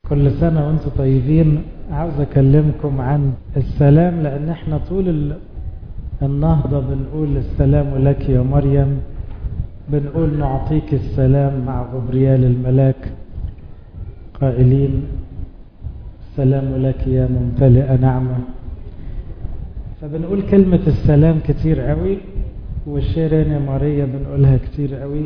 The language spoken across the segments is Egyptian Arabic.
كل سنة وانتم طيبين عاوز اكلمكم عن السلام لان احنا طول النهضة بنقول السلام لك يا مريم بنقول نعطيك السلام مع غبريال الملاك قائلين السلام لك يا ممتلئة نعمة فبنقول كلمة السلام كتير قوي والشيرين يا ماريا بنقولها كتير قوي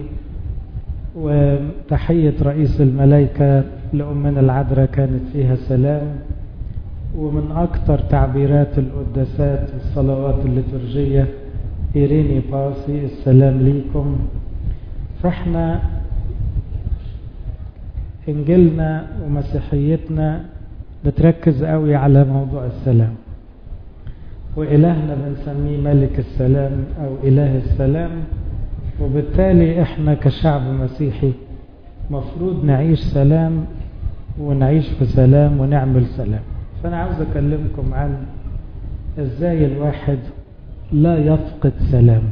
وتحية رئيس الملائكة لأمنا العذراء كانت فيها سلام ومن أكثر تعبيرات القداسات والصلوات الليتورجية إيريني باسي السلام ليكم فاحنا إنجيلنا ومسيحيتنا بتركز قوي على موضوع السلام وإلهنا بنسميه ملك السلام أو إله السلام وبالتالي احنا كشعب مسيحي مفروض نعيش سلام ونعيش في سلام ونعمل سلام فأنا عاوز أكلمكم عن إزاي الواحد لا يفقد سلام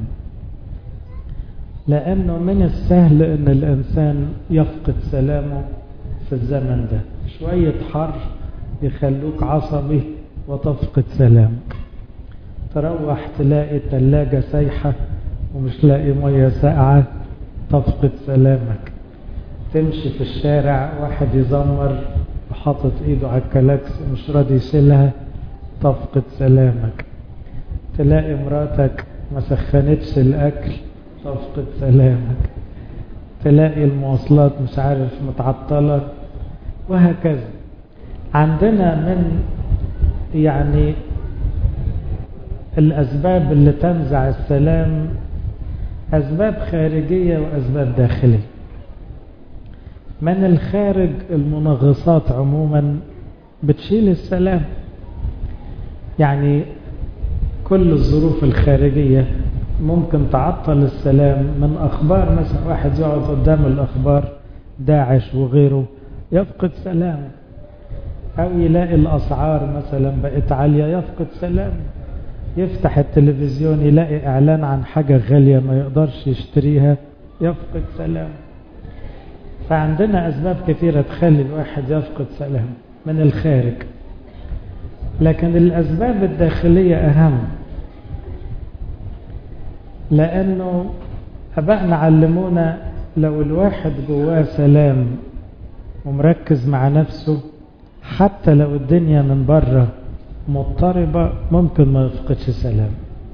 لأنه من السهل أن الإنسان يفقد سلامه في الزمن ده شوية حر يخلوك عصبي وتفقد سلامك تروح تلاقي التلاجة سايحة ومش لاقي مية ساقعة تفقد سلامك تمشي في الشارع واحد يزمر وحاطط ايده على الكلاكس ومش راضي يشيلها تفقد سلامك تلاقي مراتك ما سخنتش الاكل تفقد سلامك تلاقي المواصلات مش عارف متعطلة وهكذا عندنا من يعني الأسباب اللي تنزع السلام أسباب خارجية وأسباب داخلية من الخارج المنغصات عموما بتشيل السلام يعني كل الظروف الخارجية ممكن تعطل السلام من أخبار مثلا واحد يقعد قدام الأخبار داعش وغيره يفقد سلامه أو يلاقي الأسعار مثلا بقت عالية يفقد سلامه يفتح التلفزيون يلاقي إعلان عن حاجة غالية ما يقدرش يشتريها يفقد سلامه فعندنا أسباب كثيرة تخلي الواحد يفقد سلام من الخارج لكن الأسباب الداخلية أهم لأنه أبائنا علمونا لو الواحد جواه سلام ومركز مع نفسه حتى لو الدنيا من بره مضطربة ممكن ما يفقدش سلام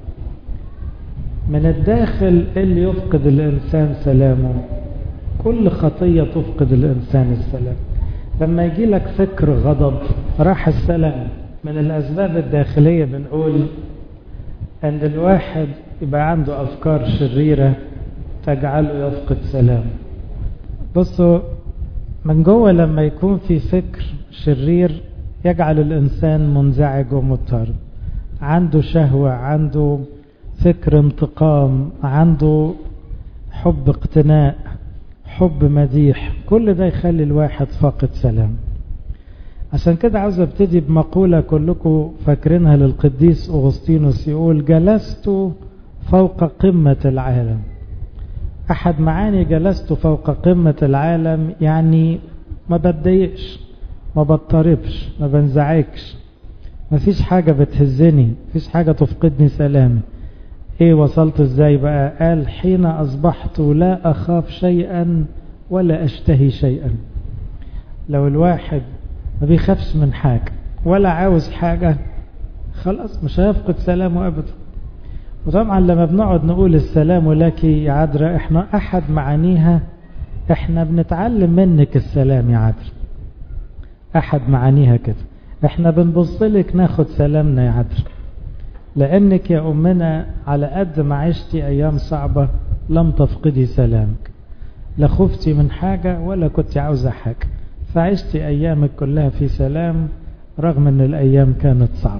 من الداخل اللي يفقد الإنسان سلامه كل خطية تفقد الإنسان السلام لما يجي لك فكر غضب راح السلام من الأسباب الداخلية بنقول أن الواحد يبقى عنده أفكار شريرة تجعله يفقد سلام بصوا من جوه لما يكون في فكر شرير يجعل الإنسان منزعج ومضطرب عنده شهوة عنده فكر انتقام عنده حب اقتناء حب مديح كل ده يخلي الواحد فاقد سلام عشان كده عاوز ابتدي بمقولة كلكم فاكرينها للقديس أغسطينوس يقول جلست فوق قمة العالم أحد معاني جلست فوق قمة العالم يعني ما بتضايقش ما بضطربش ما بنزعجش ما فيش حاجة بتهزني فيش حاجة تفقدني سلامي ايه وصلت ازاي بقى قال حين اصبحت لا اخاف شيئا ولا اشتهي شيئا لو الواحد ما بيخافش من حاجة ولا عاوز حاجة خلاص مش هيفقد سلامه ابدا وطبعا لما بنقعد نقول السلام لك يا عذراء احنا احد معانيها احنا بنتعلم منك السلام يا عذراء احد معانيها كده احنا بنبص لك ناخد سلامنا يا عذراء لأنك يا أمنا على قد ما عشتي أيام صعبة لم تفقدي سلامك لا خفتي من حاجة ولا كنت عاوزة حاجة فعشتي أيامك كلها في سلام رغم أن الأيام كانت صعبة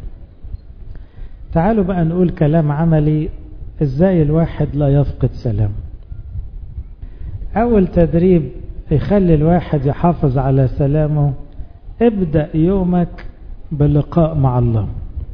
تعالوا بقى نقول كلام عملي إزاي الواحد لا يفقد سلام أول تدريب يخلي الواحد يحافظ على سلامه ابدأ يومك بلقاء مع الله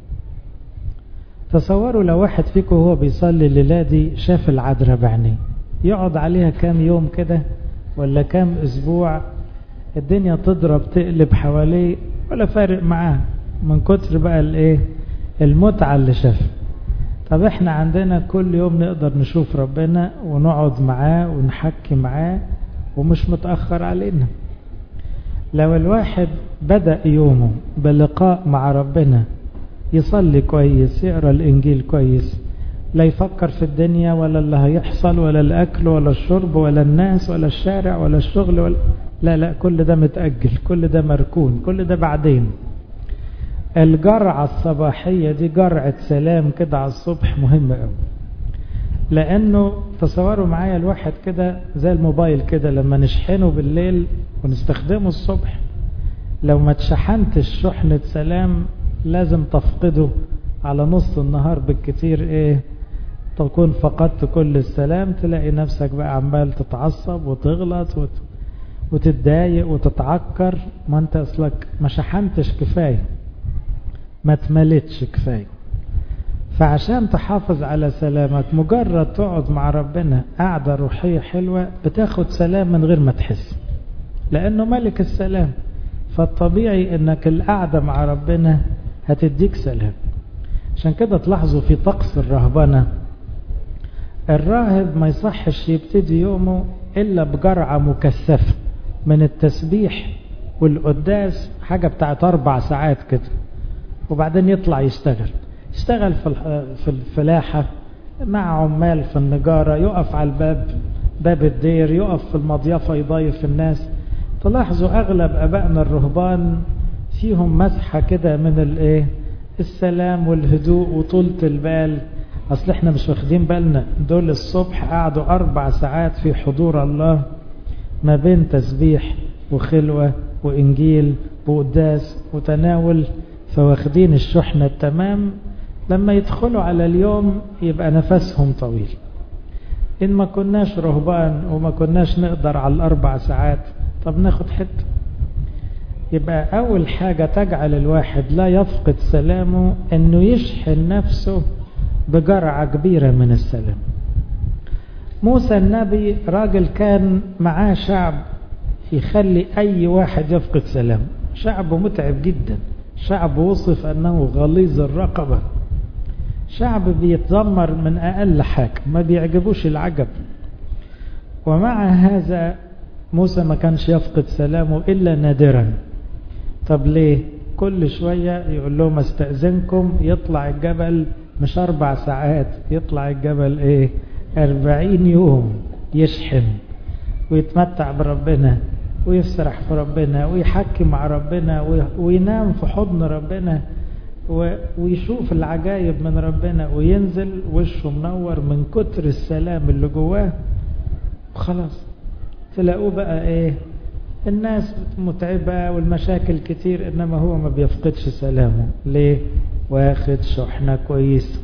تصوروا لو واحد فيكم هو بيصلي الليلة دي شاف العذراء بعينيه يقعد عليها كام يوم كده ولا كام اسبوع الدنيا تضرب تقلب حواليه ولا فارق معاه من كتر بقى الايه المتعة اللي شافها طب احنا عندنا كل يوم نقدر نشوف ربنا ونقعد معاه ونحكي معاه ومش متأخر علينا لو الواحد بدأ يومه بلقاء مع ربنا يصلي كويس يقرأ الإنجيل كويس لا يفكر في الدنيا ولا اللي هيحصل ولا الأكل ولا الشرب ولا الناس ولا الشارع ولا الشغل ولا لا لا كل ده متأجل كل ده مركون كل ده بعدين الجرعة الصباحية دي جرعة سلام كده على الصبح مهمة قوي لأنه تصوروا معايا الواحد كده زي الموبايل كده لما نشحنه بالليل ونستخدمه الصبح لو ما تشحنتش شحنة سلام لازم تفقده على نص النهار بالكتير ايه تكون فقدت كل السلام تلاقي نفسك بقى عمال تتعصب وتغلط وت... وتتضايق وتتعكر ما انت اصلك ما شحنتش كفايه ما تملتش كفايه فعشان تحافظ على سلامك مجرد تقعد مع ربنا قعدة روحية حلوة بتاخد سلام من غير ما تحس لأنه ملك السلام فالطبيعي أنك القعدة مع ربنا هتديك سلام عشان كده تلاحظوا في طقس الرهبنة الراهب ما يصحش يبتدي يومه إلا بجرعة مكثفة من التسبيح والقداس حاجة بتاعت أربع ساعات كده وبعدين يطلع يشتغل يشتغل في الفلاحة مع عمال في النجارة يقف على الباب باب الدير يقف في المضيفة يضايف الناس تلاحظوا أغلب أبائنا الرهبان فيهم مسحة كده من الايه السلام والهدوء وطولة البال أصل احنا مش واخدين بالنا دول الصبح قعدوا أربع ساعات في حضور الله ما بين تسبيح وخلوة وإنجيل وقداس وتناول فواخدين الشحنة التمام لما يدخلوا على اليوم يبقى نفسهم طويل إن ما كناش رهبان وما كناش نقدر على الأربع ساعات طب ناخد حتة يبقى أول حاجة تجعل الواحد لا يفقد سلامه أنه يشحن نفسه بجرعة كبيرة من السلام موسى النبي راجل كان معاه شعب يخلي أي واحد يفقد سلامه شعب متعب جدا شعب وصف أنه غليظ الرقبة شعب بيتذمر من أقل حاجة ما بيعجبوش العجب ومع هذا موسى ما كانش يفقد سلامه إلا نادرا طب ليه كل شوية يقول لهم استأذنكم يطلع الجبل مش أربع ساعات يطلع الجبل إيه أربعين يوم يشحن ويتمتع بربنا ويسرح في ربنا ويحكي مع ربنا وينام في حضن ربنا ويشوف العجائب من ربنا وينزل وشه منور من كتر السلام اللي جواه وخلاص تلاقوه بقى ايه الناس متعبة والمشاكل كتير انما هو ما بيفقدش سلامه ليه واخد شحنة كويس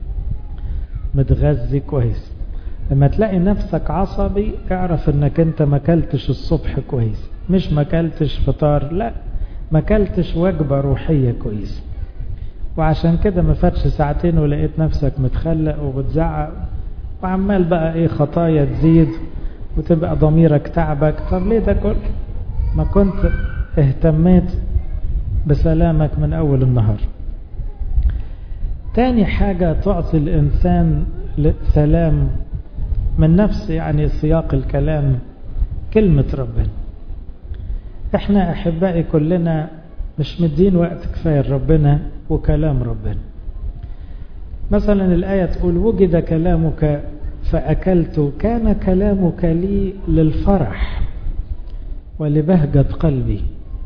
متغذي كويس لما تلاقي نفسك عصبي اعرف انك انت ما كلتش الصبح كويس مش ما كلتش فطار لا ما كلتش وجبة روحية كويس وعشان كده ما فاتش ساعتين ولقيت نفسك متخلق وبتزعق وعمال بقى ايه خطايا تزيد وتبقى ضميرك تعبك طب ليه ده كله ما كنت اهتميت بسلامك من اول النهار تاني حاجة تعطي الانسان سلام من نفس يعني سياق الكلام كلمة ربنا احنا احبائي كلنا مش مدين وقت كفاية لربنا وكلام ربنا مثلا الآية تقول وجد كلامك فأكلت كان كلامك لي للفرح ولبهجة قلبي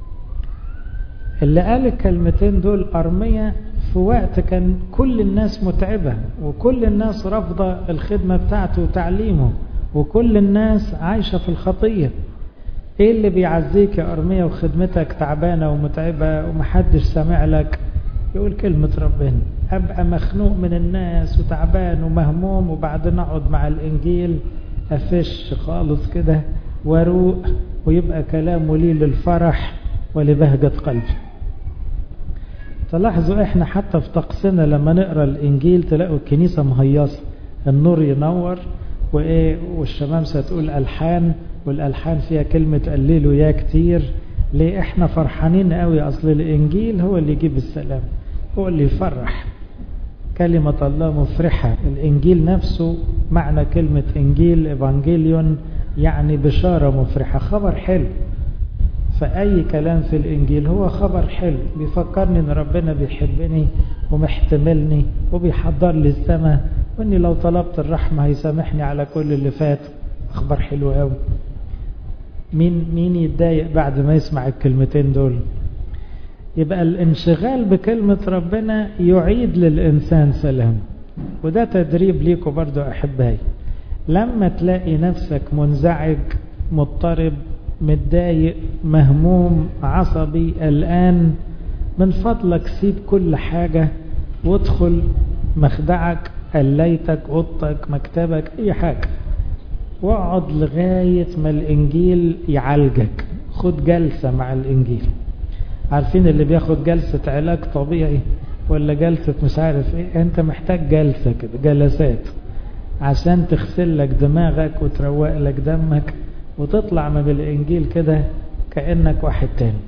اللي قال الكلمتين دول أرمية في وقت كان كل الناس متعبة وكل الناس رافضة الخدمة بتاعته وتعليمه وكل الناس عايشة في الخطية ايه اللي بيعزيك يا أرمية وخدمتك تعبانة ومتعبة ومحدش سامع لك يقول كلمة ربنا أبقى مخنوق من الناس وتعبان ومهموم وبعدين أقعد مع الإنجيل أفش خالص كده واروق ويبقى كلامه لي للفرح ولبهجة قلبي تلاحظوا احنا حتى في طقسنا لما نقرا الانجيل تلاقوا الكنيسه مهيصه النور ينور وايه والشمامسه تقول الحان والألحان فيها كلمة قللوا يا كتير ليه احنا فرحانين قوي أصل الإنجيل هو اللي يجيب السلام هو اللي يفرح كلمة الله مفرحة الإنجيل نفسه معنى كلمة إنجيل إيفانجيليون يعني بشارة مفرحة خبر حلو فأي كلام في الإنجيل هو خبر حلو بيفكرني إن ربنا بيحبني ومحتملني وبيحضر لي السماء وإني لو طلبت الرحمة هيسامحني على كل اللي فات أخبار حلوة قوي مين مين يتضايق بعد ما يسمع الكلمتين دول يبقى الانشغال بكلمة ربنا يعيد للإنسان سلام وده تدريب ليكم برضو أحبائي لما تلاقي نفسك منزعج مضطرب متضايق مهموم عصبي قلقان من فضلك سيب كل حاجة وادخل مخدعك قليتك اوضتك مكتبك اي حاجة واقعد لغاية ما الانجيل يعالجك خد جلسة مع الانجيل عارفين اللي بياخد جلسة علاج طبيعي ولا جلسة مش عارف ايه انت محتاج جلسة كده جلسات عشان تغسل لك دماغك وتروق لك دمك وتطلع من الانجيل كده كأنك واحد تاني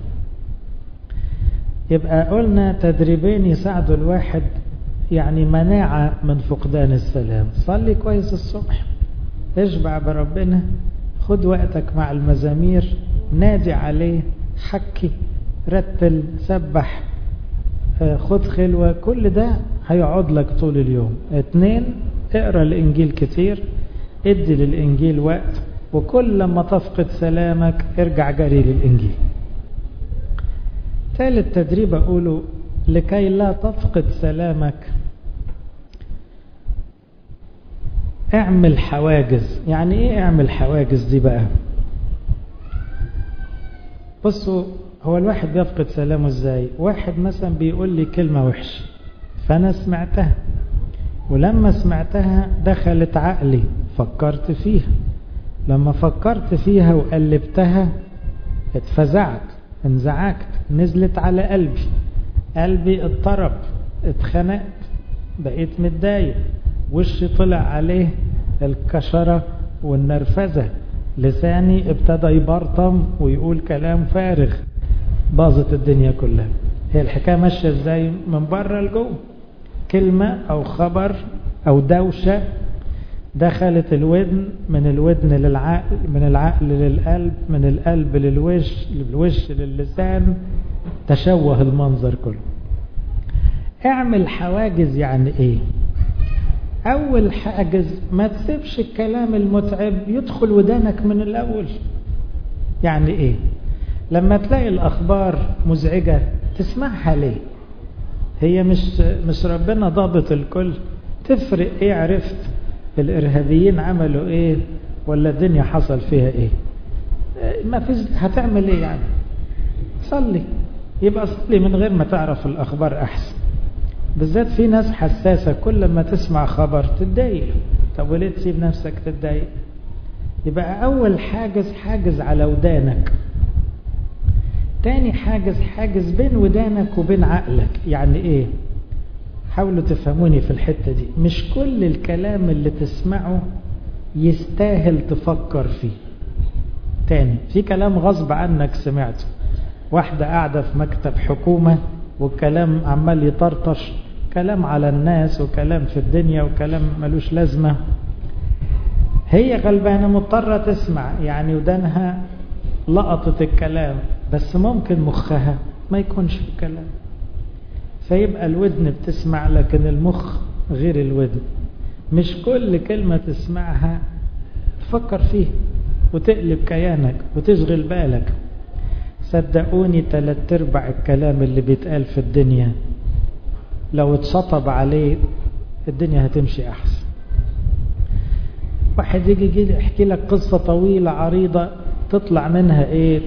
يبقى قلنا تدريبين يساعدوا الواحد يعني مناعة من فقدان السلام صلي كويس الصبح اشبع بربنا خد وقتك مع المزامير نادي عليه حكي رتل سبح خد خلوة كل ده هيقعد لك طول اليوم اتنين اقرا الانجيل كتير ادي للانجيل وقت وكل لما تفقد سلامك ارجع جري للانجيل ثالث تدريب اقوله لكي لا تفقد سلامك اعمل حواجز يعني ايه اعمل حواجز دي بقى بصوا هو الواحد بيفقد سلامه ازاي واحد مثلا بيقول لي كلمة وحشة فانا سمعتها ولما سمعتها دخلت عقلي فكرت فيها لما فكرت فيها وقلبتها اتفزعت انزعجت نزلت على قلبي قلبي اضطرب اتخنقت بقيت متضايق وشي طلع عليه الكشرة والنرفزة لساني ابتدى يبرطم ويقول كلام فارغ باظت الدنيا كلها هي الحكاية ماشية ازاي من بره لجوه كلمة او خبر او دوشة دخلت الودن من الودن للعقل من العقل للقلب من القلب للوش للوش للسان تشوه المنظر كله اعمل حواجز يعني ايه اول حاجز ما تسيبش الكلام المتعب يدخل ودانك من الاول يعني ايه لما تلاقي الاخبار مزعجة تسمعها ليه هي مش مش ربنا ضابط الكل تفرق ايه عرفت الارهابيين عملوا ايه ولا الدنيا حصل فيها ايه ما فيش هتعمل ايه يعني صلي يبقى صلي من غير ما تعرف الاخبار احسن بالذات في ناس حساسة كل ما تسمع خبر تتضايق طب وليه تسيب نفسك تتضايق يبقى اول حاجز حاجز على ودانك تاني حاجز حاجز بين ودانك وبين عقلك يعني ايه حاولوا تفهموني في الحتة دي مش كل الكلام اللي تسمعه يستاهل تفكر فيه تاني في كلام غصب عنك سمعته واحدة قاعدة في مكتب حكومة والكلام عمال يطرطش كلام على الناس وكلام في الدنيا وكلام ملوش لازمة هي غلبانة مضطرة تسمع يعني ودانها لقطت الكلام بس ممكن مخها ما يكونش في الكلام فيبقى الودن بتسمع لكن المخ غير الودن مش كل كلمة تسمعها تفكر فيه وتقلب كيانك وتشغل بالك صدقوني تلات ارباع الكلام اللي بيتقال في الدنيا لو اتشطب عليه الدنيا هتمشي احسن واحد يجي يجي يحكي لك قصة طويلة عريضة تطلع منها ايه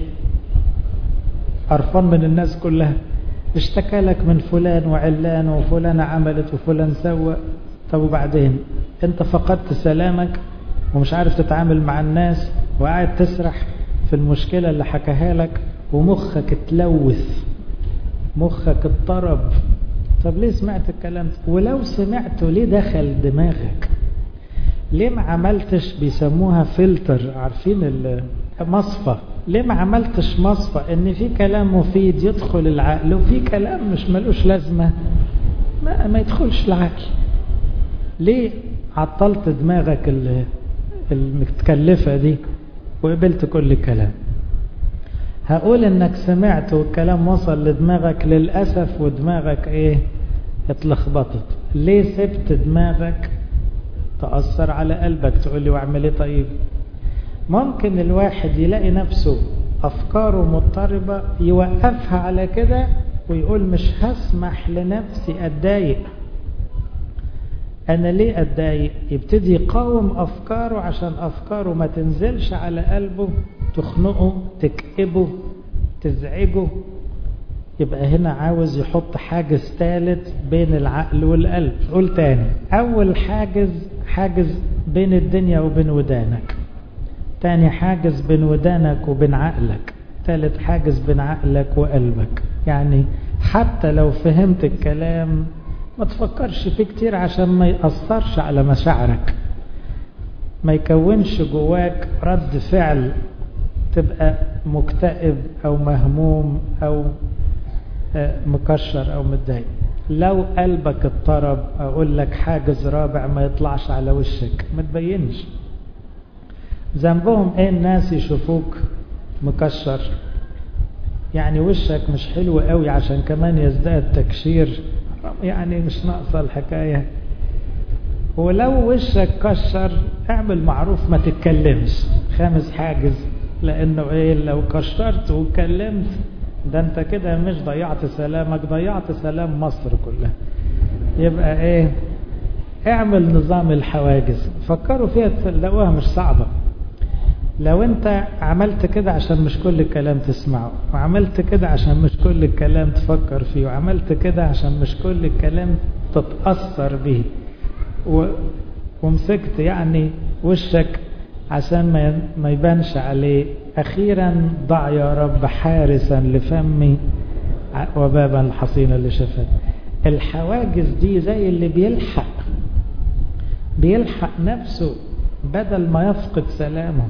قرفان من الناس كلها اشتكى لك من فلان وعلان وفلانة عملت وفلان سوى طب وبعدين انت فقدت سلامك ومش عارف تتعامل مع الناس وقاعد تسرح في المشكلة اللي حكاها لك ومخك اتلوث مخك اضطرب طب ليه سمعت الكلام ده ولو سمعته ليه دخل دماغك ليه ما عملتش بيسموها فلتر عارفين مصفى ليه ما عملتش مصفى ان في كلام مفيد يدخل العقل وفي كلام مش ملوش لازمة ما, ما يدخلش العقل ليه عطلت دماغك المتكلفة دي وقبلت كل كلام هقول انك سمعت والكلام وصل لدماغك للأسف ودماغك ايه اتلخبطت ليه سبت دماغك تأثر على قلبك تقول لي واعمل ايه طيب ممكن الواحد يلاقي نفسه أفكاره مضطربة يوقفها على كده ويقول مش هسمح لنفسي أتضايق أنا ليه أتضايق يبتدي يقاوم أفكاره عشان أفكاره ما تنزلش على قلبه تخنقه تكئبه تزعجه يبقى هنا عاوز يحط حاجز ثالث بين العقل والقلب قول تاني أول حاجز حاجز بين الدنيا وبين ودانك تاني حاجز بين ودانك وبين عقلك تالت حاجز بين عقلك وقلبك يعني حتى لو فهمت الكلام ما تفكرش فيه كتير عشان ما يأثرش على مشاعرك ما يكونش جواك رد فعل تبقى مكتئب او مهموم او مكشر او متضايق لو قلبك اضطرب اقول لك حاجز رابع ما يطلعش على وشك ما تبينش ذنبهم ايه الناس يشوفوك مكشر يعني وشك مش حلو قوي عشان كمان يزداد تكشير يعني مش ناقصه الحكايه ولو وشك كشر اعمل معروف ما تتكلمش خامس حاجز لانه ايه لو كشرت واتكلمت ده انت كده مش ضيعت سلامك ضيعت سلام مصر كلها يبقى ايه اعمل نظام الحواجز فكروا فيها تلاقوها مش صعبة لو انت عملت كده عشان مش كل الكلام تسمعه وعملت كده عشان مش كل الكلام تفكر فيه وعملت كده عشان مش كل الكلام تتأثر به و... ومسكت يعني وشك عشان ما ما يبانش عليه أخيرا ضع يا رب حارسا لفمي وبابا حصينا لشفتي الحواجز دي زي اللي بيلحق بيلحق نفسه بدل ما يفقد سلامه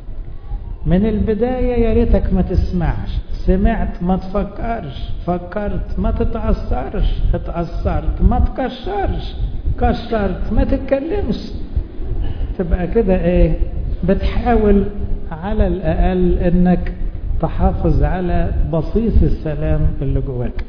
من البداية يا ريتك ما تسمعش سمعت ما تفكرش فكرت ما تتأثرش اتأثرت ما تكشرش كشرت ما تتكلمش تبقى كده ايه بتحاول على الأقل انك تحافظ على بصيص السلام اللي جواك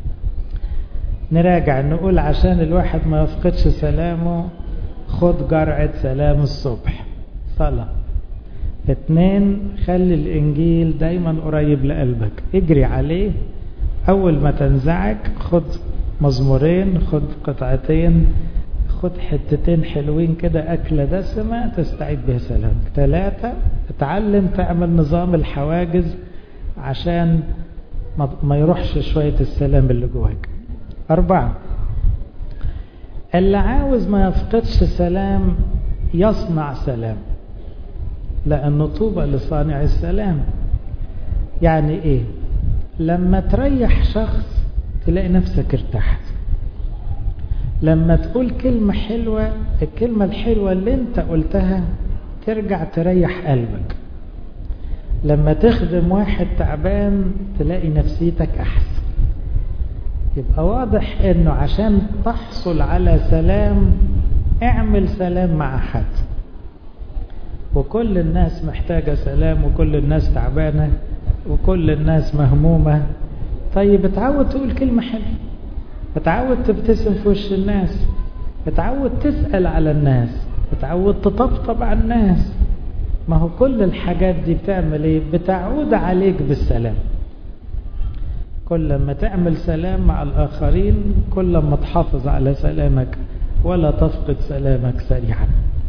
نراجع نقول عشان الواحد ما يفقدش سلامه خد جرعة سلام الصبح صلاة اتنين خلي الانجيل دايما قريب لقلبك اجري عليه اول ما تنزعج خد مزمورين خد قطعتين خد حتتين حلوين كده أكلة دسمة تستعيد بها سلامك ثلاثة اتعلم تعمل نظام الحواجز عشان ما يروحش شوية السلام اللي جواك أربعة اللي عاوز ما يفقدش سلام يصنع سلام لأنه طوبى لصانع السلام يعني إيه لما تريح شخص تلاقي نفسك ارتحت لما تقول كلمة حلوة الكلمة الحلوة اللي انت قلتها ترجع تريح قلبك لما تخدم واحد تعبان تلاقي نفسيتك أحسن يبقى واضح انه عشان تحصل على سلام اعمل سلام مع حد وكل الناس محتاجة سلام وكل الناس تعبانة وكل الناس مهمومة طيب اتعود تقول كلمة حلوة اتعود تبتسم في وش الناس اتعود تسأل على الناس اتعود تطبطب على الناس ما هو كل الحاجات دي بتعمل ايه بتعود عليك بالسلام كل ما تعمل سلام مع الآخرين كل ما تحافظ على سلامك ولا تفقد سلامك سريعا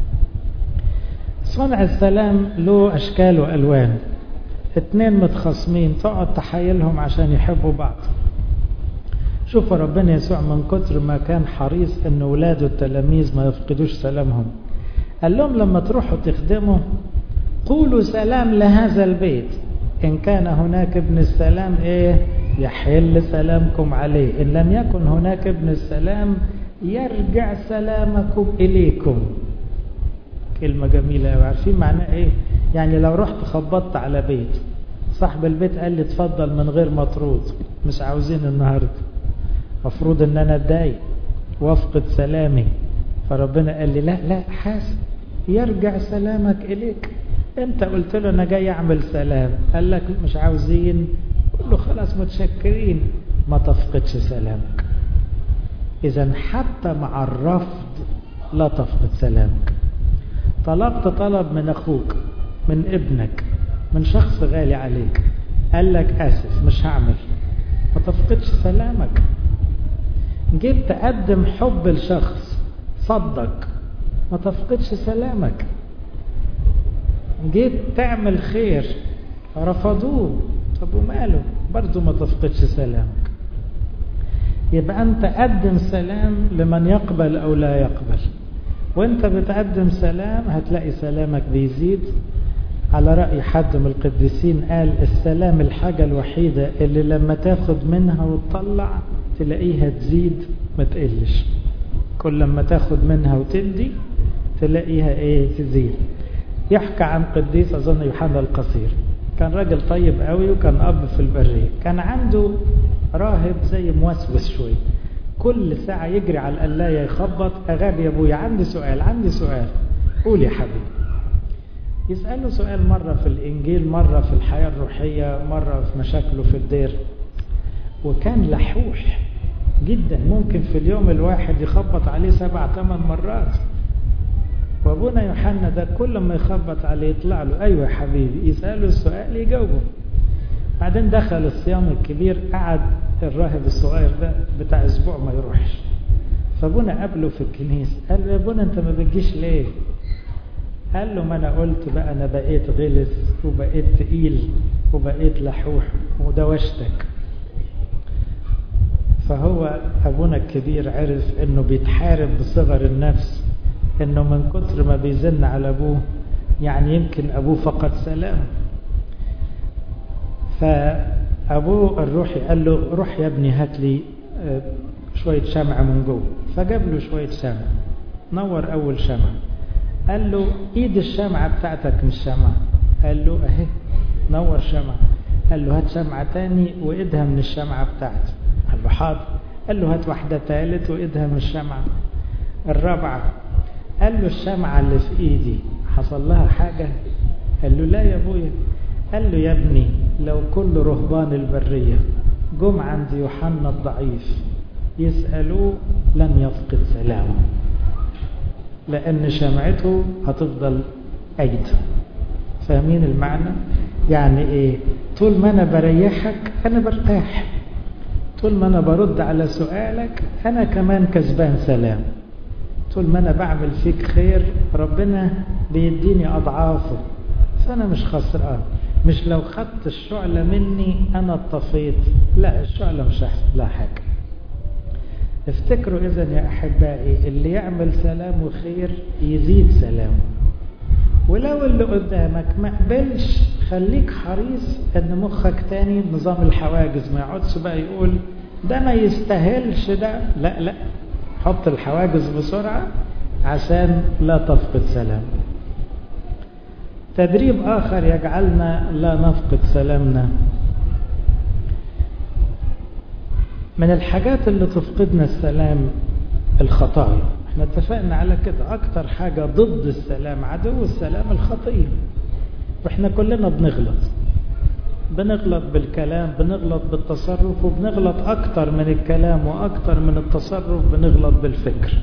صنع السلام له أشكال وألوان اتنين متخاصمين تقعد تحايلهم عشان يحبوا بعض شوفوا ربنا يسوع من كتر ما كان حريص ان ولاده التلاميذ ما يفقدوش سلامهم قال لهم لما تروحوا تخدموا قولوا سلام لهذا البيت ان كان هناك ابن السلام ايه يحل سلامكم عليه ان لم يكن هناك ابن السلام يرجع سلامكم اليكم كلمة جميلة عارفين معناها ايه يعني لو رحت خبطت على بيت صاحب البيت قال لي اتفضل من غير مطرود مش عاوزين النهارده مفروض ان انا اتضايق وافقد سلامي فربنا قال لي لا لا حاسب يرجع سلامك اليك انت قلت له انا جاي اعمل سلام قال لك مش عاوزين قول له خلاص متشكرين ما تفقدش سلامك اذا حتى مع الرفض لا تفقد سلامك طلبت طلب من اخوك من ابنك من شخص غالي عليك قال لك اسف مش هعمل ما تفقدش سلامك جيت تقدم حب لشخص صدق ما تفقدش سلامك جيت تعمل خير رفضوه طب وماله برضه ما تفقدش سلامك يبقى انت قدم سلام لمن يقبل او لا يقبل وانت بتقدم سلام هتلاقي سلامك بيزيد على رأي حد من القديسين قال السلام الحاجة الوحيدة اللي لما تاخد منها وتطلع تلاقيها تزيد ما تقلش كل لما تاخد منها وتدي تلاقيها ايه تزيد يحكى عن قديس اظن يوحنا القصير كان راجل طيب قوي وكان اب في البريه كان عنده راهب زي موسوس شويه كل ساعه يجري على القلايه يخبط اغاب يا ابويا عندي سؤال عندي سؤال قول يا حبيبي يسأله سؤال مرة في الإنجيل مرة في الحياة الروحية مرة في مشاكله في الدير وكان لحوح جدا ممكن في اليوم الواحد يخبط عليه سبع ثمان مرات وابونا يوحنا ده كل ما يخبط عليه يطلع له ايوه يا حبيبي يساله السؤال يجاوبه بعدين دخل الصيام الكبير قعد الراهب الصغير ده بتاع اسبوع ما يروحش فابونا قابله في الكنيسه قال له يا ابونا انت ما بتجيش ليه قال له ما انا قلت بقى انا بقيت غلس وبقيت تقيل وبقيت لحوح ودوشتك فهو ابونا الكبير عرف انه بيتحارب بصغر النفس انه من كتر ما بيزن على ابوه يعني يمكن ابوه فقد سلام فابوه الروحي قال له روح يا ابني هات لي شويه شمعه من جوه فجاب له شويه شمعه نور اول شمعه قال له ايد الشمعة بتاعتك مش شمعة قال له اهي نور شمعة قال له هات شمعة تاني وايدها من الشمعة بتاعتي قال له حاضر قال له هات واحدة تالت وايدها من الشمعة الرابعة قال له الشمعة اللي في ايدي حصل لها حاجة قال له لا يا ابويا قال له يا ابني لو كل رهبان البرية جم عند يوحنا الضعيف يسألوه لن يفقد سلامه لأن شمعته هتفضل أيد فاهمين المعنى يعني إيه طول ما أنا بريحك أنا برتاح طول ما أنا برد على سؤالك أنا كمان كسبان سلام طول ما أنا بعمل فيك خير ربنا بيديني أضعافه فأنا مش خسران مش لو خدت الشعلة مني أنا اطفيت لا الشعلة مش هيحصل لها حاجة افتكروا إذا يا أحبائي اللي يعمل سلام وخير يزيد سلامه ولو اللي قدامك ما قبلش خليك حريص ان مخك تاني نظام الحواجز ما يقعدش بقى يقول ده ما يستاهلش ده لا لا حط الحواجز بسرعة عشان لا تفقد سلام تدريب آخر يجعلنا لا نفقد سلامنا من الحاجات اللي تفقدنا السلام الخطايا احنا اتفقنا على كده اكتر حاجة ضد السلام عدو السلام الخطية واحنا كلنا بنغلط بنغلط بالكلام بنغلط بالتصرف وبنغلط اكتر من الكلام واكتر من التصرف بنغلط بالفكر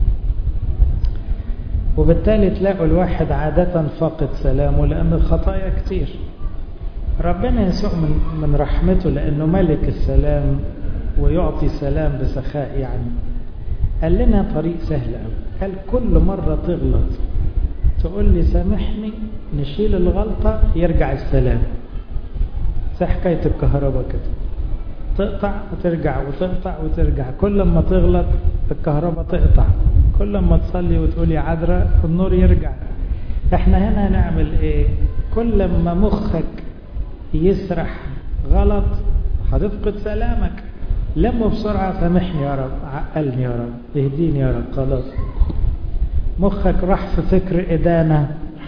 وبالتالي تلاقوا الواحد عادة فاقد سلامه لأن الخطايا كتير ربنا يسوع من, من رحمته لأنه ملك السلام ويعطي سلام بسخاء يعني قال لنا طريق سهل قوي قال كل مرة تغلط تقول لي سامحني نشيل الغلطة يرجع السلام زي حكاية الكهرباء كده تقطع وترجع وتقطع وترجع كل ما تغلط الكهرباء تقطع كل ما تصلي وتقول يا عذراء النور يرجع احنا هنا هنعمل ايه كل ما مخك يسرح غلط هتفقد سلامك لمه بسرعة سامحني يا رب عقلني يا رب اهديني يا رب خلاص مخك راح في فكر إدانة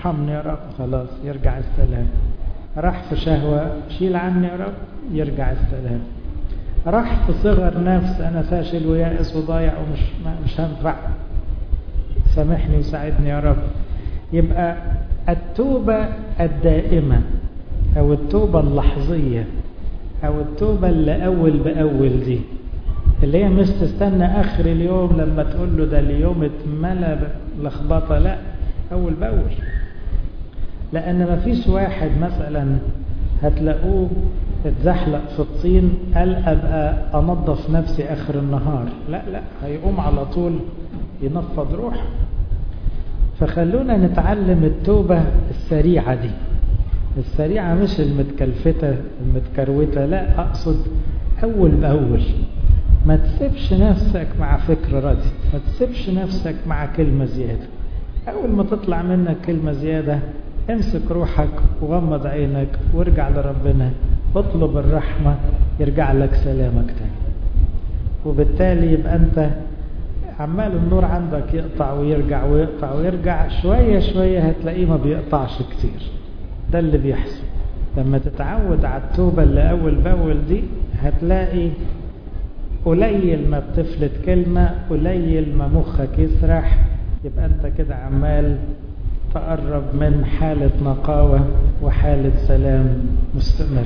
ارحمني يا رب خلاص يرجع السلام راح في شهوة شيل عني يا رب يرجع السلام راح في صغر نفس أنا فاشل ويائس وضايع ومش مش هنفع سامحني وساعدني يا رب يبقى التوبة الدائمة أو التوبة اللحظية أو التوبة اللي أول بأول دي اللي هي مش تستنى آخر اليوم لما تقول له ده اليوم اتملى لخبطة لا أول بأول لأن مفيش واحد مثلا هتلاقوه اتزحلق في الطين قال أبقى أنظف نفسي آخر النهار لا لا هيقوم على طول ينفض روح فخلونا نتعلم التوبة السريعة دي السريعة مش المتكلفتة المتكروتة لا أقصد أول بأول ما تسيبش نفسك مع فكر ردي ما تسيبش نفسك مع كلمة زيادة أول ما تطلع منك كلمة زيادة امسك روحك وغمض عينك وارجع لربنا اطلب الرحمة يرجع لك سلامك تاني وبالتالي يبقى انت عمال النور عندك يقطع ويرجع ويقطع ويرجع شوية شوية هتلاقيه ما بيقطعش كتير ده اللي بيحصل لما تتعود على التوبة اللي أول بأول دي هتلاقي قليل ما بتفلت كلمة قليل ما مخك يسرح يبقى انت كده عمال تقرب من حالة نقاوة وحالة سلام مستمر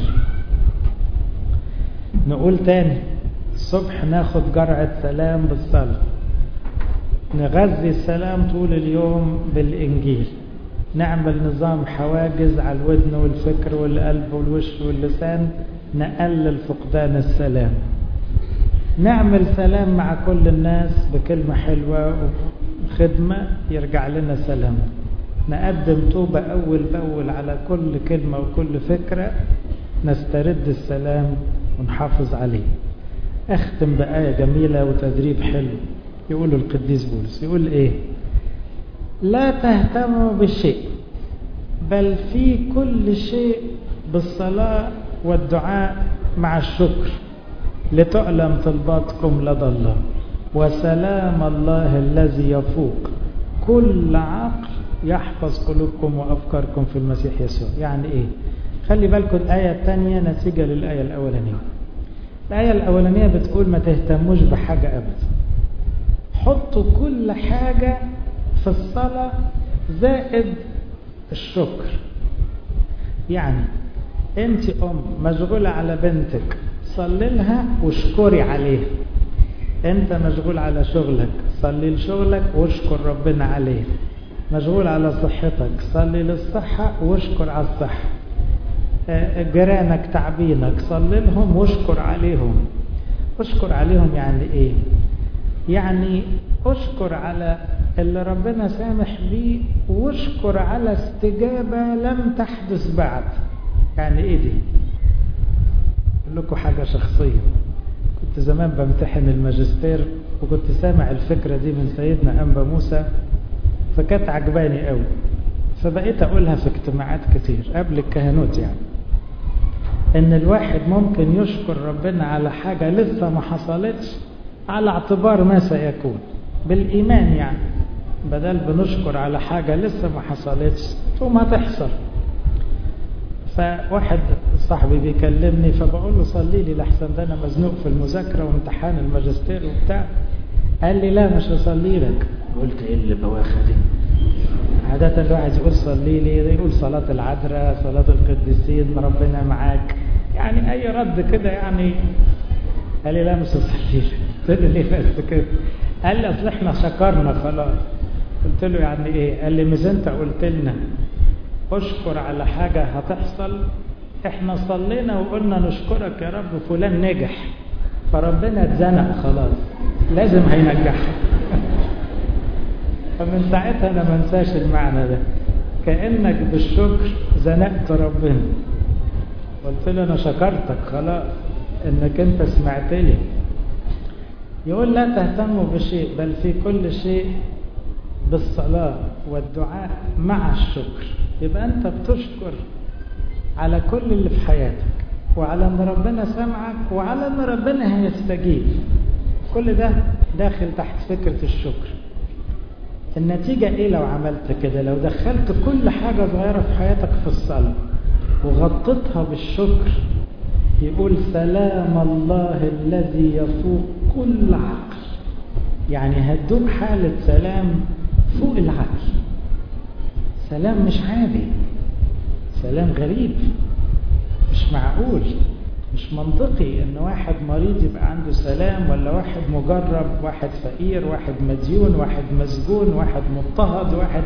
نقول تاني الصبح ناخد جرعة سلام بالصلاة نغذي السلام طول اليوم بالإنجيل نعمل نظام حواجز على الودن والفكر والقلب والوش واللسان نقلل فقدان السلام نعمل سلام مع كل الناس بكلمة حلوة وخدمة يرجع لنا سلام نقدم توبة أول بأول على كل كلمة وكل فكرة نسترد السلام ونحافظ عليه أختم بآية جميلة وتدريب حلو يقول القديس بولس يقول إيه لا تهتموا بالشيء بل في كل شيء بالصلاة والدعاء مع الشكر لتعلم طلباتكم لدى الله وسلام الله الذي يفوق كل عقل يحفظ قلوبكم وأفكاركم في المسيح يسوع يعني إيه خلي بالكم الآية الثانية نتيجة للآية الأولانية الآية الأولانية بتقول ما تهتموش بحاجة أبدا حطوا كل حاجة في الصلاة زائد الشكر يعني انت ام مشغولة على بنتك صلي لها واشكري عليها انت مشغول على شغلك صلي لشغلك واشكر ربنا عليه مشغول على صحتك صلي للصحة واشكر على الصحة جيرانك تعبينك صلي لهم واشكر عليهم اشكر عليهم يعني ايه يعني اشكر على اللي ربنا سامح بيه واشكر على استجابة لم تحدث بعد يعني ايه دي اقول لكم حاجة شخصية كنت زمان بمتحن الماجستير وكنت سامع الفكرة دي من سيدنا أنبا موسى فكانت عجباني قوي فبقيت أقولها في اجتماعات كتير قبل الكهنوت يعني ان الواحد ممكن يشكر ربنا على حاجة لسه ما حصلتش على اعتبار ما سيكون بالإيمان يعني بدل بنشكر على حاجة لسه ما حصلتش ثم هتحصل فواحد صاحبي بيكلمني فبقول له صلي لي لحسن ده انا مزنوق في المذاكره وامتحان الماجستير وبتاع قال لي لا مش هصلي لك قلت ايه اللي بواخه دي عادة الواحد يقول صلي لي يقول صلاة العذراء صلاة القديسين ربنا معاك يعني اي رد كده يعني قال لي لا مش هصلي لك قلت له ليه بس كده قال لي اصل احنا شكرنا خلاص قلت له يعني ايه قال لي مش انت قلت لنا اشكر على حاجة هتحصل احنا صلينا وقلنا نشكرك يا رب فلان نجح فربنا اتزنق خلاص لازم هينجحك فمن ساعتها انا ما انساش المعنى ده كانك بالشكر زنقت ربنا قلت له انا شكرتك خلاص انك انت سمعت لي يقول لا تهتموا بشيء بل في كل شيء بالصلاة والدعاء مع الشكر يبقى أنت بتشكر على كل اللي في حياتك وعلى أن ربنا سمعك وعلى أن ربنا هيستجيب كل ده داخل تحت فكرة الشكر النتيجة ايه لو عملت كده لو دخلت كل حاجة صغيرة في حياتك في الصلاة وغطيتها بالشكر يقول سلام الله الذي يفوق كل عقل يعني هتدوق حالة سلام فوق العقل سلام مش عادي سلام غريب مش معقول مش منطقي ان واحد مريض يبقى عنده سلام ولا واحد مجرب واحد فقير واحد مديون واحد مسجون واحد مضطهد واحد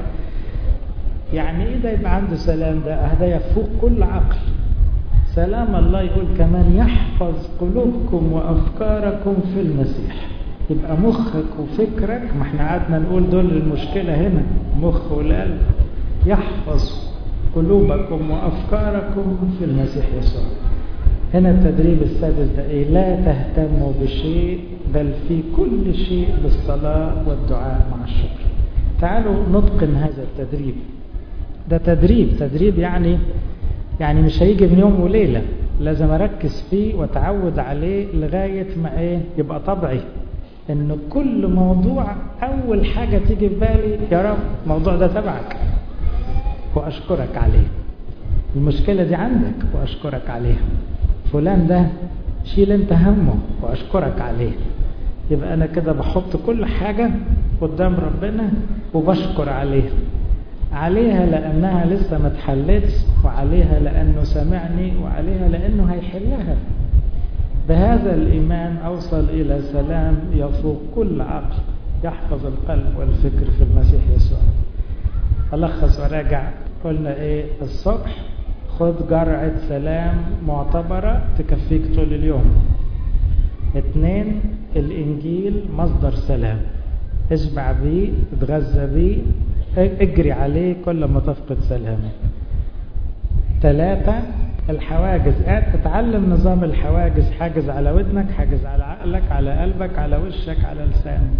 يعني ايه ده يبقى عنده سلام ده هذا يفوق كل عقل سلام الله يقول كمان يحفظ قلوبكم وافكاركم في المسيح يبقى مخك وفكرك ما احنا قعدنا نقول دول المشكله هنا مخ والقلب يحفظ قلوبكم وافكاركم في المسيح يسوع هنا التدريب السادس ده ايه لا تهتموا بشيء بل في كل شيء بالصلاة والدعاء مع الشكر تعالوا نتقن هذا التدريب ده تدريب تدريب يعني يعني مش هيجي من يوم وليلة لازم اركز فيه واتعود عليه لغاية ما ايه يبقى طبعي ان كل موضوع اول حاجة تيجي في بالي يا رب الموضوع ده تبعك واشكرك عليه المشكلة دي عندك واشكرك عليها فلان ده شيل انت همه واشكرك عليه يبقى انا كده بحط كل حاجة قدام ربنا وبشكر عليها عليها لانها لسه ما اتحلتش وعليها لانه سمعني وعليها لانه هيحلها بهذا الايمان اوصل الى سلام يفوق كل عقل يحفظ القلب والفكر في المسيح يسوع الخص وراجع قلنا ايه الصبح خد جرعة سلام معتبرة تكفيك طول اليوم اتنين الانجيل مصدر سلام اشبع بيه اتغذى بيه اجري عليه كل ما تفقد سلامه ثلاثة الحواجز اتعلم نظام الحواجز حاجز على ودنك حاجز على عقلك على قلبك على وشك على لسانك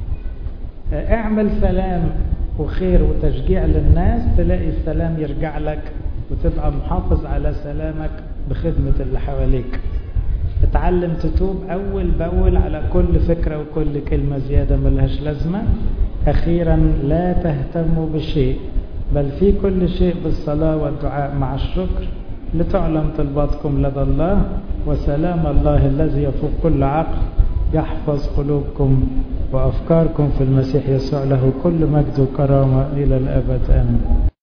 اعمل سلام وخير وتشجيع للناس تلاقي السلام يرجع لك وتبقى محافظ على سلامك بخدمة اللي حواليك اتعلم تتوب أول بأول على كل فكرة وكل كلمة زيادة ملهاش لازمة أخيرا لا تهتموا بشيء بل في كل شيء بالصلاة والدعاء مع الشكر لتعلم طلباتكم لدى الله وسلام الله الذي يفوق كل عقل يحفظ قلوبكم وأفكاركم في المسيح يسوع له كل مجد وكرامة إلى الأبد آمين